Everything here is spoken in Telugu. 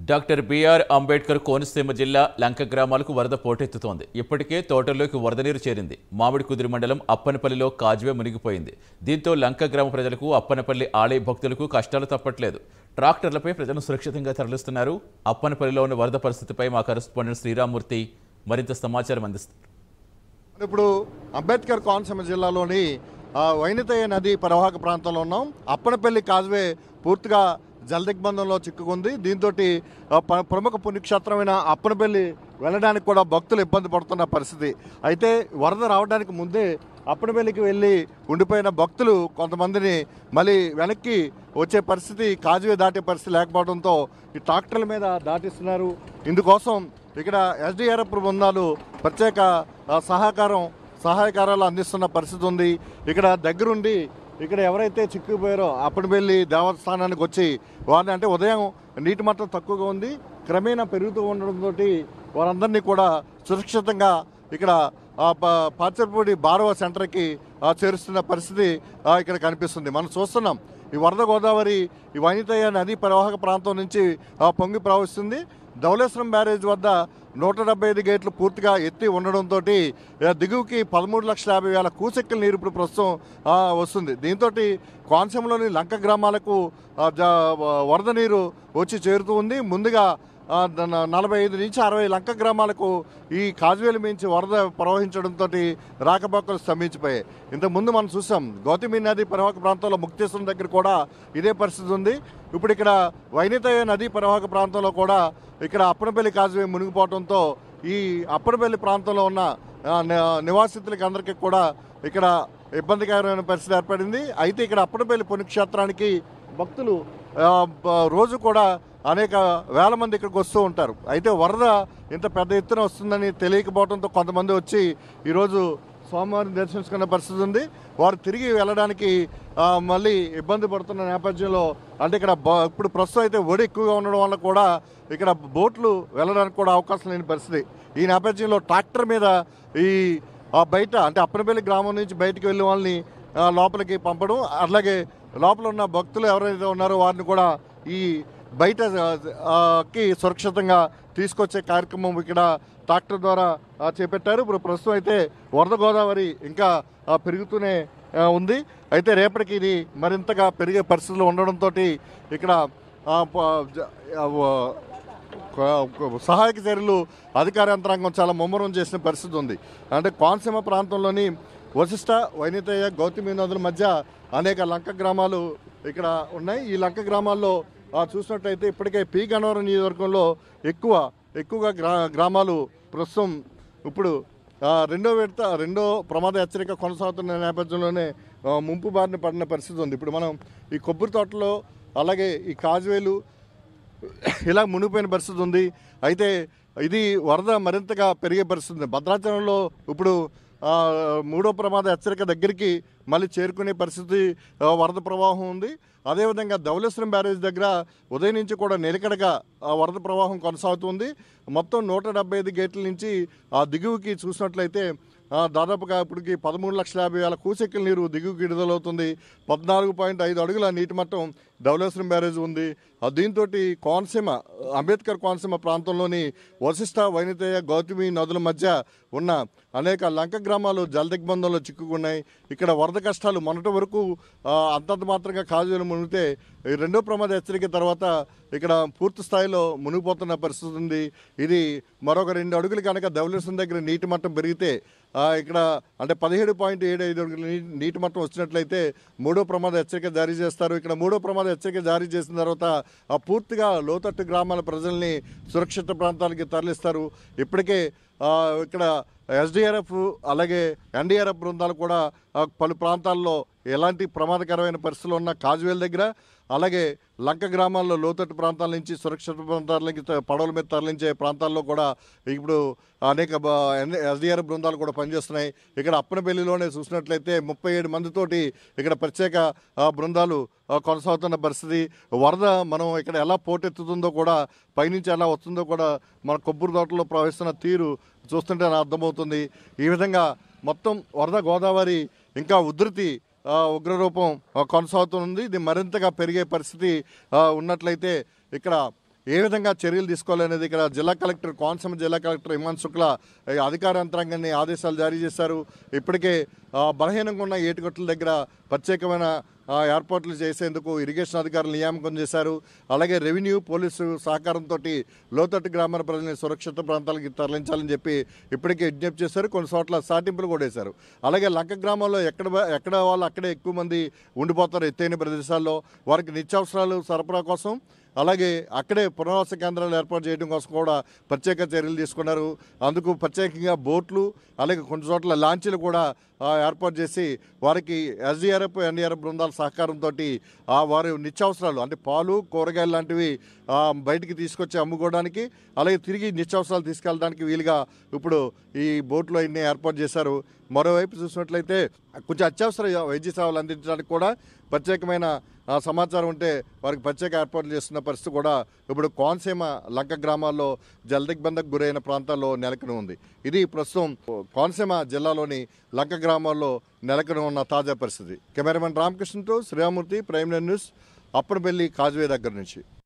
డాక్టర్ బిఆర్ అంబేద్కర్ కోనసీమ జిల్లా లంక గ్రామాలకు వరద పోటెత్తుతోంది ఇప్పటికే తోటల్లోకి వరద నీరు చేరింది మామిడి కుదిరి మండలం అప్పనపల్లిలో కాజ్వే మునిగిపోయింది దీంతో లంక గ్రామ ప్రజలకు అప్పనపల్లి ఆలయ భక్తులకు కష్టాలు తప్పట్లేదు ట్రాక్టర్లపై ప్రజలను సురక్షితంగా తరలిస్తున్నారు అప్పనపల్లిలో ఉన్న వరద పరిస్థితిపై మా కరెస్పాండెంట్ శ్రీరామూర్తి మరింత సమాచారం అందిస్తారు మనం ఇప్పుడు అంబేద్కర్ కోనసీమ జిల్లాలోని ఆ, వైనతయ్య నది పరివాహక ప్రాంతంలో ఉన్నాం అప్పనపల్లి కాజ్వే పూర్తిగా జలదిగ్బంధంలో చిక్కుకుంది దీంతో ప్రముఖ పుణ్యక్షేత్రమైన అప్పనపల్లి వెళ్ళడానికి కూడా భక్తులు ఇబ్బంది పడుతున్న పరిస్థితి అయితే వరద రావడానికి ముందే అప్పనపల్లికి వెళ్ళి ఉండిపోయిన భక్తులు కొంతమందిని మళ్ళీ వెనక్కి వచ్చే పరిస్థితి కాజువే దాటే పరిస్థితి లేకపోవడంతో ఈ ట్రాక్టర్ల మీద దాటిస్తున్నారు ఇందుకోసం ఇక్కడ ఎస్డిఆర్ఎఫ్ బృందాలు ప్రత్యేక ఆ, సహకారం సహాయకారాలు అందిస్తున్న పరిస్థితి ఉంది ఇక్కడ దగ్గరుండి ఇక్కడ ఎవరైతే చిక్కుపోయారో అప్పటి వెళ్ళి దేవస్థానానికి వచ్చి వారిని అంటే ఉదయం నీటి మట్టం తక్కువగా ఉంది క్రమేణా పెరుగుతూ ఉండడంతో వారందరినీ కూడా సురక్షితంగా ఇక్కడ ఆ, ప- పాచర్పూడి బారవ సెంటర్కి ఆ, చేరుస్తున్న పరిస్థితి ఆ, ఇక్కడ కనిపిస్తుంది మనం చూస్తున్నాం ఈ వరద గోదావరి ఈ వనితయ్య నదీ ప్రవాహక ప్రాంతం నుంచి ఆ, పొంగి ప్రవహిస్తుంది ధవళేశ్వరం బ్యారేజ్ వద్ద నూట డెబ్బై ఐదు గేట్లు పూర్తిగా ఎత్తి ఉండడంతో దిగువకి పదమూడు లక్షల యాభై వేల కూసెక్కల నీరు ఇప్పుడు ప్రస్తుతం ఆ, వస్తుంది దీంతో కోనసీమలోని లంక గ్రామాలకు ఆ, జ- వరద నీరు వచ్చి చేరుతూ ఉంది ముందుగా ఆ, ద- నలభై ఐదు నుంచి అరవై లంక గ్రామాలకు ఈ కాజువేలు మించి వరద ప్రవహించడంతో రాకపోకలు స్తంభించిపోయాయి ఇంతకుముందు మనం చూసాం గౌతమి నది పరివాహక ప్రాంతంలో ముక్తేశ్వరం దగ్గర కూడా ఇదే పరిస్థితి ఉంది ఇప్పుడు ఇక్కడ వైనితయ్య నదీ పరివాహక ప్రాంతంలో కూడా ఇక్కడ అప్పనపల్లి కాజువే మునిగిపోవడంతో ఈ అప్పనపల్లి ప్రాంతంలో ఉన్న ఆ, ని- నివాసితులకి అందరికీ కూడా ఇక్కడ ఇబ్బందికరమైన పరిస్థితి ఏర్పడింది అయితే ఇక్కడ అప్పనపల్లి పుణ్యక్షేత్రానికి భక్తులు ఆ, బ- రోజు కూడా అనేక వేల మంది ఇక్కడికి వస్తూ ఉంటారు అయితే వరద ఇంత పెద్ద ఎత్తున వస్తుందని తెలియకపోవడంతో కొంతమంది వచ్చి ఈరోజు స్వామివారిని దర్శించుకునే పరిస్థితి ఉంది వారు తిరిగి వెళ్ళడానికి ఆ, మళ్ళీ ఇబ్బంది పడుతున్న నేపథ్యంలో అంటే ఇక్కడ బ- ఇప్పుడు ప్రస్తుతం అయితే ఒడి ఎక్కువగా ఉండడం వల్ల కూడా ఇక్కడ బోట్లు వెళ్ళడానికి కూడా అవకాశం లేని పరిస్థితి ఈ నేపథ్యంలో ట్రాక్టర్ మీద ఈ ఆ బయట అంటే అప్పనపల్లి గ్రామం నుంచి బయటికి వెళ్ళే వాళ్ళని ఆ, లోపలికి పంపడం అలాగే లోపల ఉన్న భక్తులు ఎవరైతే ఉన్నారో వారిని కూడా ఈ బయట ఆ, కి సురక్షితంగా తీసుకొచ్చే కార్యక్రమం ఇక్కడ ట్రాక్టర్ ద్వారా ఆ, చేపట్టారు ఇప్పుడు ప్రస్తుతం అయితే వరద గోదావరి ఇంకా ఆ, పెరుగుతూనే ఆ, ఉంది అయితే రేపటికి ఇది మరింతగా పెరిగే పరిస్థితులు ఉండడంతో ఇక్కడ ఆ, ప- జ- ఆ, వ- క- సహాయక చర్యలు అధికార యంత్రాంగం చాలా ముమ్మరం చేసిన పరిస్థితి ఉంది అంటే కోనసీమ ప్రాంతంలోని వశిష్ట వైనితయ్య గౌతమి నదుల మధ్య అనేక లంక గ్రామాలు ఇక్కడ ఉన్నాయి ఈ లంక గ్రామాల్లో ఆ, చూసినట్టయితే ఇప్పటికే పీ గన్నవరం నియోజకవర్గంలో ఎక్కువ ఎక్కువగా గ్రా గ్రామాలు ప్రస్తుతం ఇప్పుడు ఆ, రెండో విడత రెండో ప్రమాద హెచ్చరిక కొనసాగుతున్న నేపథ్యంలోనే ఆ, ముంపు బారిన పడిన పరిస్థితి ఉంది ఇప్పుడు మనం ఈ కొబ్బరి తోటలో అలాగే ఈ కాజువేలు ఇలా మునిగిపోయిన పరిస్థితి ఉంది అయితే ఇది వరద మరింతగా పెరిగే పరిస్థితి ఉంది భద్రాచలంలో ఇప్పుడు ఆ, మూడో ప్రమాద హెచ్చరిక దగ్గరికి మళ్ళీ చేరుకునే పరిస్థితి ఆ, వరద ప్రవాహం ఉంది అదేవిధంగా ధవళేశ్వరం బ్యారేజ్ దగ్గర ఉదయం నుంచి కూడా నిలకడగా ఆ వరద ప్రవాహం కొనసాగుతుంది మొత్తం నూట డెబ్బై ఐదు గేట్ల నుంచి ఆ దిగువకి చూసినట్లయితే ఆ, దాదాపుగా ఇప్పటికి పదమూడు లక్షల యాభై వేల కూసెక్కల నీరు దిగువకి విడుదలవుతుంది పద్నాలుగు పాయింట్ ఐదు అడుగుల నీటి మట్టం ధవళేశ్వరం బ్యారేజ్ ఉంది ఆ, దీంతో కోనసీమ అంబేద్కర్ కోనసీమ ప్రాంతంలోని వశిష్ట వైనితయ్య గౌతమి నదుల మధ్య ఉన్న అనేక లంక గ్రామాలు జలదిగ్బంధంలో చిక్కుకున్నాయి ఇక్కడ వరద కష్టాలు మొన్నటి వరకు ఆ, అంతంత మాత్రంగా కాజులు మునిగితే ఈ రెండో ప్రమాద హెచ్చరిక తర్వాత ఇక్కడ పూర్తి స్థాయిలో మునిగిపోతున్న పరిస్థితి ఉంది ఇది మరొక రెండు అడుగులు కనుక ధవళేశ్వరం దగ్గర నీటి మట్టం పెరిగితే ఆ, ఇక్కడ అంటే పదిహేడు పాయింట్ ఏడు ఐదు అడుగుల నీ- నీటి మట్టం వచ్చినట్లయితే మూడో ప్రమాద హెచ్చరిక జారీ చేస్తారు ఇక్కడ మూడో ప్రమాద హెచ్చరిక జారీ చేసిన తర్వాత ఆ పూర్తిగా లోతట్టు గ్రామాల ప్రజల్ని సురక్షిత ప్రాంతాలకి తరలిస్తారు ఇప్పటికే ఆ, ఇక్కడ ఎస్డిఆర్ఎఫ్ అలాగే ఎన్డీఆర్ఎఫ్ బృందాలు కూడా ఆ, పలు ప్రాంతాల్లో ఎలాంటి ప్రమాదకరమైన పరిస్థితులు ఉన్న కాజువేల దగ్గర అలాగే లంక గ్రామాల్లో లోతట్టు ప్రాంతాల నుంచి సురక్షిత ప్రాంతాలకి త- పడవల మీద తరలించే ప్రాంతాల్లో కూడా ఇప్పుడు అనేక ఎస్డిఆర్ఎఫ్ బృందాలు కూడా పనిచేస్తున్నాయి ఇక్కడ అప్పనపల్లిలోనే చూసినట్లయితే ముప్పై ఏడు మందితోటి ఇక్కడ ప్రత్యేక ఆ, బృందాలు ఆ, కొనసాగుతున్న పరిస్థితి వరద మనం ఇక్కడ ఎలా పోటెత్తుతుందో కూడా పైనుంచి ఎలా వస్తుందో కూడా మన కొబ్బరి తోటలో ప్రవహిస్తున్న తీరు చూస్తుంటే నాకు అర్థమవుతుంది ఈ విధంగా మొత్తం వరద గోదావరి ఇంకా ఉధృతి ఆ, ఉగ్రరూపం ఆ, కొనసాగుతుంది ఇది మరింతగా పెరిగే పరిస్థితి ఆ, ఉన్నట్లయితే ఇక్కడ ఏ విధంగా చర్యలు తీసుకోవాలనేది ఇక్కడ జిల్లా కలెక్టర్ కోనసీమ జిల్లా కలెక్టర్ హిమాన్ శుక్ల ఈ అధికార యంత్రాంగాన్ని ఆదేశాలు జారీ చేశారు ఇప్పటికే ఆ, బలహీనంగా ఉన్న ఏటుగట్ల దగ్గర ప్రత్యేకమైన ఆ, ఏర్పాట్లు చేసేందుకు ఇరిగేషన్ అధికారులు నియామకం చేశారు అలాగే రెవెన్యూ పోలీసు సహకారంతో లోతట్టు గ్రామాల ప్రజల్ని సురక్షిత ప్రాంతాలకు తరలించాలని చెప్పి ఇప్పటికే విజ్ఞప్తి చేశారు కొన్ని చోట్ల సాటింపులు కూడా వేశారు అలాగే లంక గ్రామాల్లో ఎక్కడ ఎక్కడ వాళ్ళు అక్కడే ఎక్కువ మంది ఉండిపోతారు ఎత్తైన ప్రదేశాల్లో వారికి నిత్యావసరాలు సరఫరా కోసం అలాగే అక్కడే పునరావాస కేంద్రాలు ఏర్పాటు చేయడం కోసం కూడా ప్రత్యేక చర్యలు తీసుకున్నారు అందుకు ప్రత్యేకంగా బోట్లు అలాగే కొన్ని చోట్ల లాంచీలు కూడా ఆ, ఏర్పాటు చేసి వారికి ఎస్డీఆర్ఎఫ్ ఎన్డీఆర్ఎఫ్ బృందాల సహకారంతో వారి నిత్యావసరాలు అంటే పాలు కూరగాయలు లాంటివి ఆ, బయటికి తీసుకొచ్చి అమ్ముకోవడానికి అలాగే తిరిగి నిత్యావసరాలు తీసుకెళ్ళడానికి వీలుగా ఇప్పుడు ఈ బోట్లో ఇన్ని ఏర్పాటు చేశారు మరోవైపు చూసినట్లయితే కొంచెం అత్యవసర వైద్య సేవలు అందించడానికి కూడా ప్రత్యేకమైన ఆ, సమాచారం ఉంటే వారికి ప్రత్యేక ఏర్పాట్లు చేస్తున్న పరిస్థితి కూడా ఇప్పుడు కోనసీమ లంక గ్రామాల్లో జలదిగ్బంధకు గురైన ప్రాంతాల్లో నెలకొని ఉంది ఇది ప్రస్తుతం కోనసీమ జిల్లాలోని లంక గ్రామాల్లో నెలకొని ఉన్న తాజా పరిస్థితి కెమెరామెన్ రామకృష్ణతో Sriramurthy prime news Appanapalli causeway దగ్గర నుంచి